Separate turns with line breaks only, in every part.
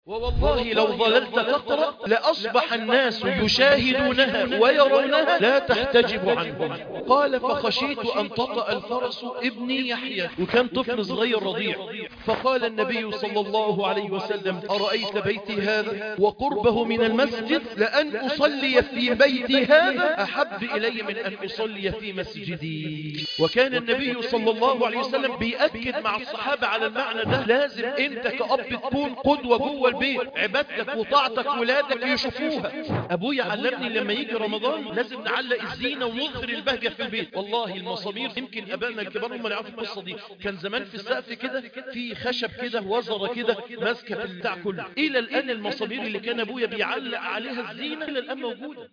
ووالله لو ظللت تقرأ لأصبح الناس يشاهدونها ويرونها لا تحتجب عنهم قال فخشيت أن تطأ الفرس ابني يحيى وكان طفل صغير رضيع فقال النبي صلى الله عليه وسلم أرأيت بيتي هذا وقربه من المسجد لأن أصلي في بيتي هذا أحب إلي من أن أصلي في مسجدي وكان النبي صلى الله عليه وسلم بيأكد مع الصحابة على المعنى ده لازم أنت كأب تكون قدوة جوه البيت عبادتك وطاعتك ولادك يشوفوها أبويا علمني لما يجي رمضان لازم نعلق الزينة ونظهر البهجة في البيت والله المصامير يمكن أبائنا الكبار هم اللي يعرفوا القصة دي كان زمان في السقف كده في خشب كده وزرة كده ماسكة في البتاع كله إلى الآن المصامير اللي كان أبويا بيعلق عليها الزينة إلى الآن موجودة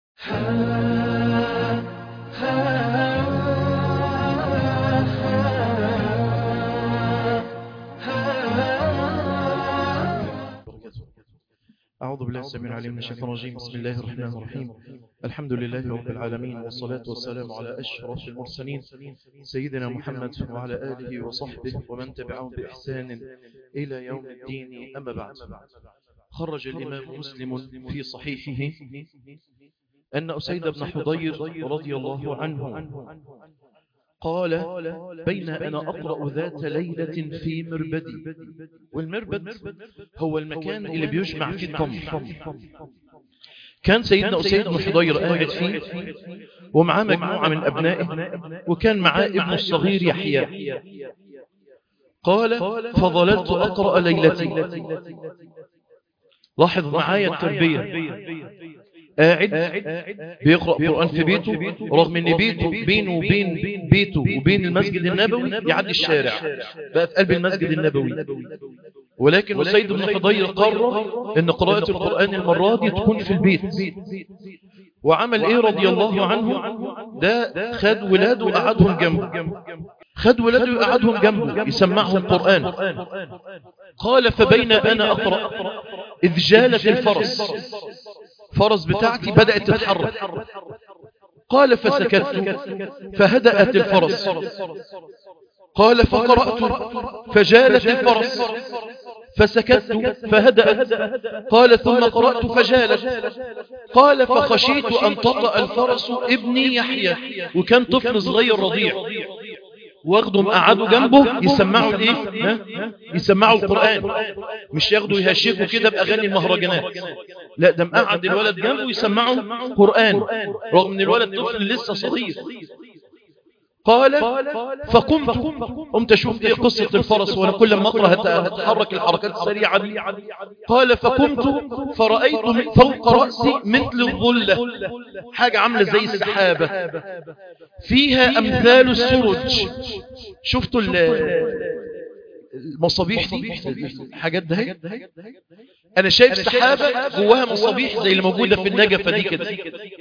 أعوذ بالله السميع العليم من الشيطان الرجيم بسم الله الرحمن الرحيم الحمد لله رب العالمين والصلاة والسلام على أشرف المرسلين سيدنا محمد وعلى آله وصحبه ومن تبعهم بإحسان إلى يوم الدين أما بعد خرج الإمام مسلم في صحيحه أن أسيد بن حضير رضي الله عنه قال بين أنا أقرأ ذات ليلة في مربدي والمربد هو المكان اللي بيجمع فيه التمر كان سيدنا أسيد بن حضير قاعد فيه ومعاه مجموعة من أبنائه وكان معاه ابنه الصغير يحيى قال فظللت أقرأ ليلتي لاحظ معايا التربية قاعد بيقرأ قرآن في بيته رغم ان بيته بينه وبين بيته وبين المسجد النبوي يعدي الشارع بقى في قلب المسجد النبوي ولكن أسيد بن حضير قرر ان قراءة القرآن المرة دي تكون في البيت وعمل ايه رضي الله عنه ده خد ولاده وقعدهم جنبه خد ولاده وقعدهم جنبه يسمعهم قرآن قال فبين أنا أقرأ إذ جالت الفرس فرس بتاعتي بدأت تتحرك قال فسكت فهدأت الفرس قال فقرأت فجالت الفرس فسكت فهدأت قال ثم قرأت فجالت قال فخشيت أن تطأ الفرس ابني يحيى وكان طفل صغير رضيع واخدهم قعدوا جنبه يسمعوا الايه يسمعوا القرآن مش ياخدوا يهشكوا كده باغاني المهرجانات لا ده مقعد الولد جنبه يسمعوا قرآن رغم ان الولد طفل لسه صغير قال فقمت قمت اشوف ايه قصة الفرس وانا كل ما اقرأ هتحرك الحركات السريعة دي قال فقمت فرأيت فوق رأسي مثل الظلة حاجة عاملة زي السحابة فيها امثال السرج شفتوا المصابيح دي الحاجات ده انا شايف سحابة جواها مصابيح زي اللي موجودة في النجفة دي كده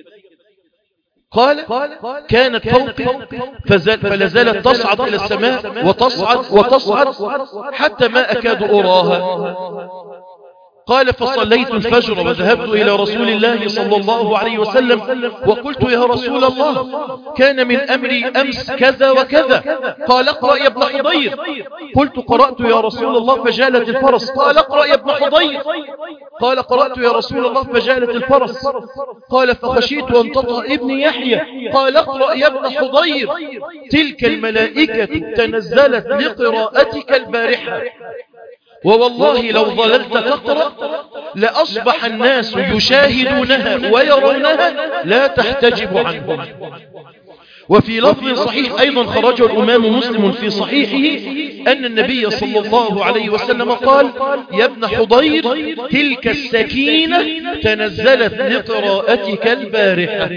قال كانت فوقي فزال فلا زالت تصعد إلى السماء وتصعد وتصعد حتى ما أكاد أراها قال فصليت الفجر وذهبت إلى رسول الله صلى الله عليه وسلم وقلت يا رسول الله كان من أمري أمس كذا وكذا قال اقرأ يا ابن حضير قلت قرأت يا رسول الله فجالت الفرس قال اقرأ يا ابن حضير قال قرأت يا رسول الله فجالت الفرس قال فخشيت أن تطأ ابني يحيى قال اقرأ يا ابن حضير تلك الملائكة تنزلت لقراءتك البارحة ووالله لو ظللت تقرأ لأصبح الناس يشاهدونها ويرونها لا تحتجب عنهم وفي لفظ صحيح أيضا خرجه الأمام مسلم في صحيحه أن النبي صلى الله عليه وسلم قال يا ابن حضير تلك السكينة تنزلت لقراءتك البارحة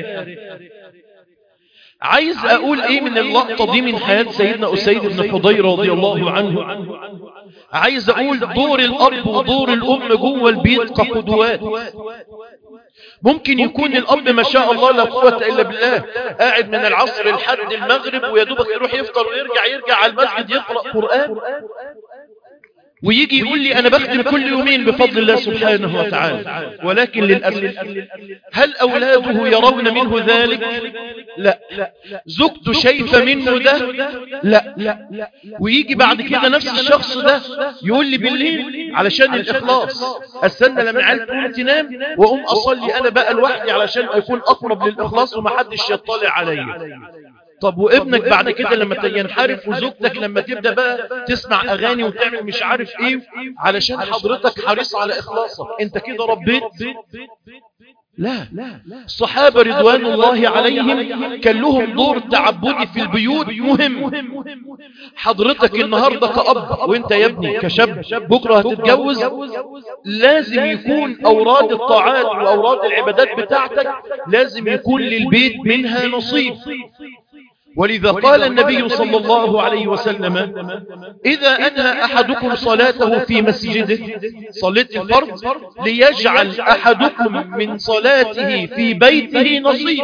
عايز أقول إيه من اللقطة دي من حياة سيدنا أسيد بن حضير رضي الله عنه عايز أقول دور الأب ودور الأم جوه البيت كقدوات ممكن يكون الأب ما شاء الله لا قوة إلا بالله قاعد من العصر لحد المغرب ويدوبك يروح يفطر ويرجع يرجع على المسجد يقرأ قرآن
ويجي يقول لي أنا بخدم كل يومين بفضل الله سبحانه وتعالى ولكن للأسف هل أولاده يرون منه ذلك لا زوجته شايفة منه ده لا ويجي بعد كده نفس الشخص ده يقول لي بالليل علشان الإخلاص استنى لما العيال تقوم تنام وأقوم أصلي أنا بقى لوحدي علشان أكون أقرب للإخلاص ومحدش يطلع عليا طب وابنك بعد كده لما ينحرف وزوجتك لما تبدأ بقى تسمع أغاني وتعمل مش عارف إيه علشان حضرتك حريص على إخلاصك أنت كده ربيت لا الصحابة رضوان الله عليهم كان لهم دور تعبدي في البيوت مهم حضرتك النهاردة كأب وانت يا ابني كشاب بكرة هتتجوز لازم يكون أوراد الطاعات وأوراد العبادات بتاعتك لازم يكون للبيت منها نصيب ولذا قال النبي صلى الله عليه وسلم إذا أنهى أحدكم صلاته في مسجده صليت الفرض ليجعل أحدكم من صلاته في بيته نصيب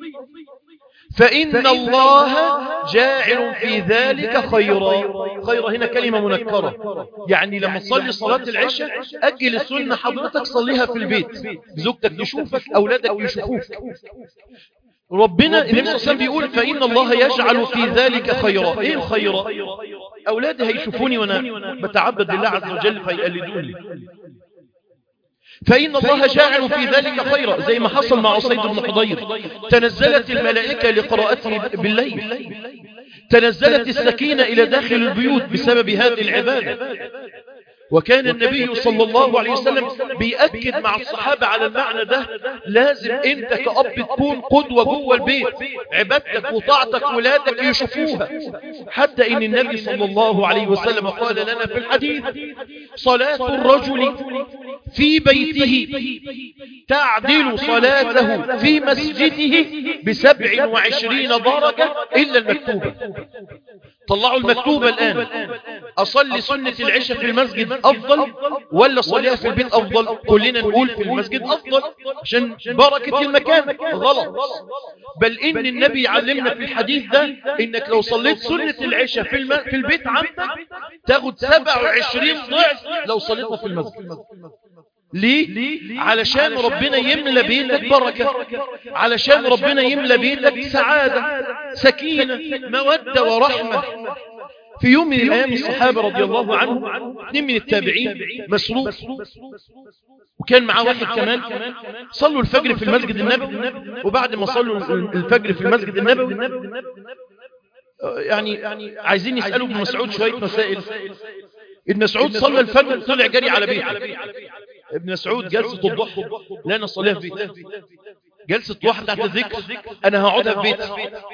فإن الله جاعل في ذلك خيرا خيرا هنا كلمة منكرة يعني لما تصلي صلاة العشاء أجل السنة حضرتك صليها في البيت زوجتك تشوفك أولادك يشوفوك ربنا النبي صلى الله عليه وسلم بيقول فإن الله يجعل في ذلك خيرا إيه الخيرا أولادي هيشوفوني وأنا بتعبد لله عز وجل فيقلدوني فإن الله جاعل في ذلك خيرا زي ما حصل مع سيد بن حضير تنزلت الملائكة لقراءته بالليل تنزلت السكينة إلى داخل البيوت بسبب هذه العبادة وكان النبي صلى الله عليه وسلم بيأكد مع الصحابة على المعنى ده لازم انت كأب تكون قدوة جوه البيت عبادتك وطاعتك ولادك يشوفوها حتى ان النبي صلى الله عليه وسلم قال لنا في الحديث صلاة الرجل في بيته تعدل صلاته في مسجده بسبع وعشرين درجة إلا المكتوبة طلعوا المكتوبة الآن أصلي سنة العشاء في المسجد أفضل ولا صليها في البيت أفضل كلنا نقول في المسجد أفضل عشان بركة المكان غلط بل إن النبي علمنا في الحديث ده إنك لو صليت سنة العشاء في, الم... في البيت عندك تاخد 27 ضعف لو صليتها في المسجد ليه؟ علشان ربنا يملى بيتك بركة علشان ربنا يملى بيتك سعادة سكينة مودة ورحمة في يوم من الأيام الصحابة رضي الله عنهم اثنين من التابعين مسروق وكان معاه واحد كمان صلوا الفجر في المسجد النبوي وبعد ما صلوا الفجر في المسجد النبوي يعني عايزين يسألوا ابن مسعود شوية مسائل ابن مسعود صلى الفجر طلع جري على بيته ابن مسعود جلسة الضحى لا انا صليها في بيتي جلسة الضحى بتاعت الذكر انا هقعدها في بيتي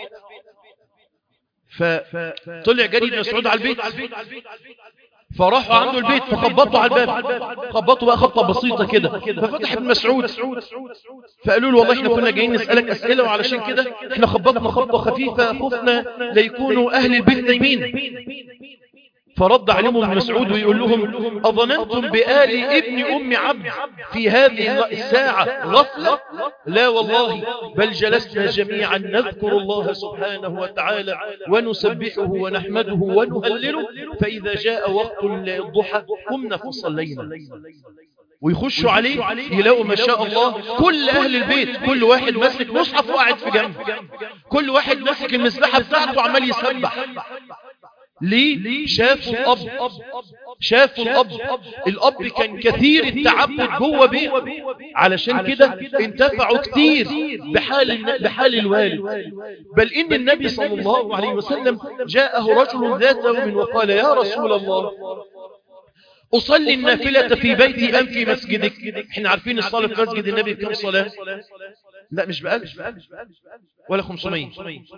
فطلع جري ابن مسعود على البيت فراحوا عنده البيت فخبطوا على الباب خبطوا بقى خبطة بسيطة كده ففتح ابن مسعود فقالوا له والله احنا كنا جايين نسألك أسئلة وعلشان كده احنا خبطنا خبطة خفيفة خفنا ليكونوا أهل البيت نايمين فرد عليهم ابن مسعود ويقول لهم أظننتم بآل ابن أم عبد في هذه الساعة غفلة لا والله بل جلسنا جميعا نذكر الله سبحانه وتعالى ونسبحه ونحمده ونهلله فإذا جاء وقت الضحى قمنا فصلينا ويخشوا عليه يلاقوا ما شاء الله كل أهل البيت كل واحد ماسك مصحف وقاعد في جنب كل واحد ماسك المسبحة بتاعته وعمال يسبح ليه شافوا الأب شافوا الأب الأب كان كثير التعبد جوه بيت علشان كده انتفعوا كتير بحال, بحال الوالد بل إن النبي صلى الله عليه وسلم جاءه رجل ذات يوم وقال يا رسول الله أصلي النافلة في بيتي أم في مسجدك احنا عارفين الصلاة في مسجد النبي كم صلاة لا مش بألف ولا خمسمية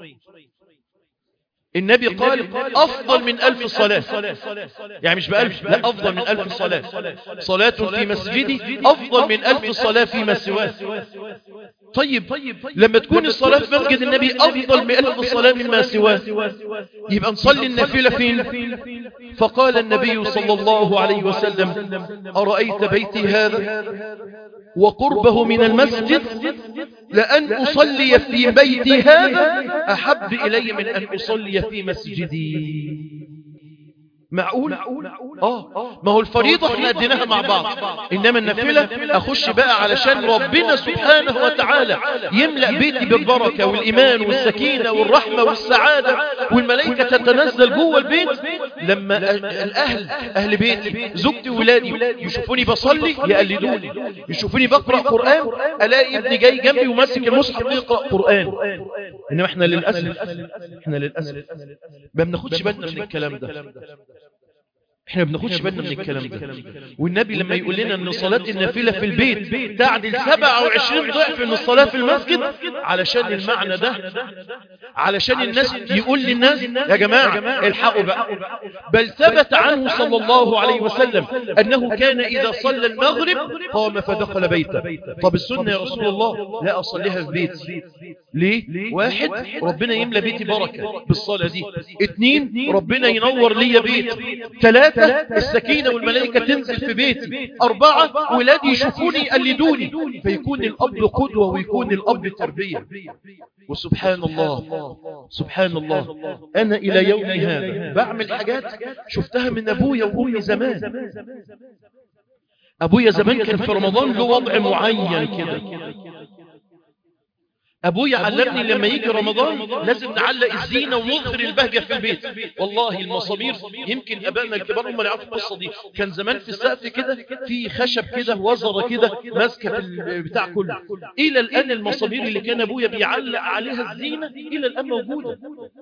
النبي قال أفضل من ألف صلاة يعني مش بألف لا أفضل من ألف صلاة صلاة في مسجدي أفضل من ألف صلاة فيما سواه طيب لما تكون الصلاة في مسجد النبي أفضل من ألف صلاة مما سواه يبقى نصلي النافلة فين فقال النبي صلى الله عليه وسلم أرأيت بيتي هذا وقربه من المسجد لأن أصلي في بيتي هذا أحب إلي من أن أصلي في مسجدي معقول اه ما هو الفريضة احنا اديناها مع بعض انما النافلة اخش بقى علشان ربنا سبحانه وتعالى يملأ بيتي بالبركة والايمان والسكينة والرحمة والسعادة والملائكة تتنزل جوه البيت لما الاهل اهل بيتي زوجتي وولادي يشوفوني بصلي يقلدوني يشوفوني بقرأ قرآن الاقي ابني جاي جنبي وماسك المصحف يقرأ قرآن انما احنا للأسف احنا للأسف ما بناخدش بالنا من الكلام ده احنا ما بناخدش بالنا من الكلام ده والنبي لما يقول لنا ان صلاة النافلة في البيت تعدل 27 ضعف من الصلاة في المسجد علشان المعنى ده علشان الناس يقول للناس يا جماعة الحقوا بقى بل ثبت عنه صلى الله عليه وسلم انه كان اذا صلى المغرب قام فدخل بيته طب السنة يا رسول الله لا اصليها في بيتي ليه واحد ربنا يملى بيتي بركة بالصلاة دي اتنين ربنا ينور لي بيت ثلاثة السكينة والملائكة تنزل في بيتي أربعة ولادي يشوفوني يقلدوني فيكون الأب قدوة ويكون الأب تربية وسبحان الله سبحان الله أنا إلى يومي هذا بعمل حاجات شفتها من أبويا وأمي زمان أبويا زمان كان في رمضان له وضع معين كده أبويا علمني لما يجي رمضان لازم نعلق الزينة ونظهر البهجة في البيت والله المصابير يمكن أبائنا الكبار هم اللي يعرفوا القصة دي كان زمان في السقف كده في خشب كده وزرة كده ماسكة في البتاع كله إلى الآن المصابير اللي كان أبويا بيعلق عليها الزينة إلى الآن موجودة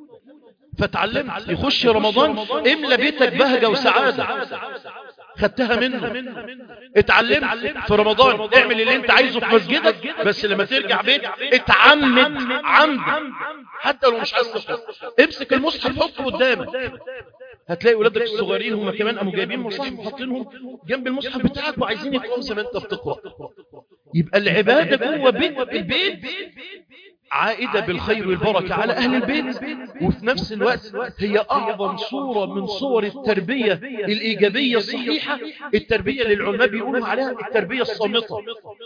فتعلمت يخش رمضان املى بيتك بهجة وسعادة خدتها منه اتعلمت في رمضان اعمل اللي انت عايزه في مسجدك بس لما ترجع بيت اتعمد عمد حتى لو مش عايز تخرج امسك المصحف حطه قدامك هتلاقي ولادك الصغيرين هم كمان قاموا جايبين مصاحف وحاطينهم جنب المصحف بتاعك وعايزين يقراوا زي ما انت بتقرا يبقى العباده جوه بيت البيت عائدة بالخير والبركة على أهل البيت وفي نفس الوقت هي أعظم صورة من صور التربية الإيجابية الصحيحة التربية للعلماء بيقولوا عليها التربية الصامتة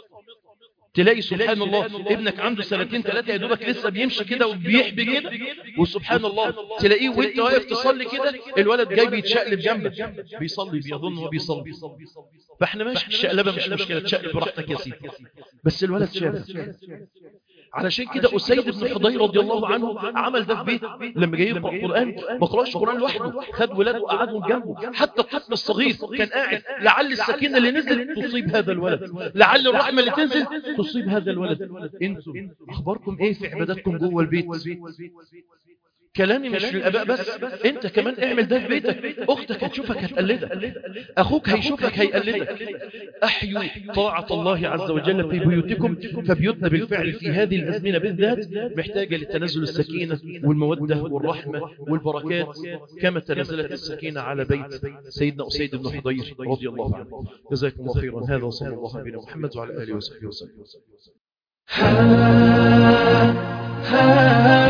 تلاقي سبحان الله ابنك عنده سنتين ثلاثة يا دوبك لسه بيمشي كده وبيحبي كده وسبحان الله تلاقيه وانت واقف تصلي كده الولد جاي بيتشقلب جنبك بيصلي بيظن هو بيصلي فاحنا ماشي الشقلبة مش مشكلة تشقلب براحتك يا سيدي بس الولد شاف علشان كده أسيد بن حضير رضي الله عنه عمل ده في بيت لما جاي يقرأ القرآن ما قرأش القرآن لوحده خد ولاده وقعدهم جنبه حتى الطفل الصغير كان قاعد لعل السكينة اللي نزلت تصيب هذا الولد لعل الرحمة اللي تنزل تصيب هذا الولد انتم أخباركم ايه في عباداتكم جوه البيت كلامي مش للأباء بس انت كمان اعمل ده في بيتك اختك هتشوفك هتقلدك اخوك هيشوفك هيقلدك احيوا طاعة الله عز وجل في بيوتكم فبيوتنا بالفعل في هذه الازمنة بالذات محتاجة لتنزل السكينة والمودة والرحمة والبركات كما تنزلت السكينة على بيت سيدنا أسيد بن حضير رضي الله عنه جزاكم الله خيرا هذا وصلى الله على محمد وعلى آله وصحبه وسلم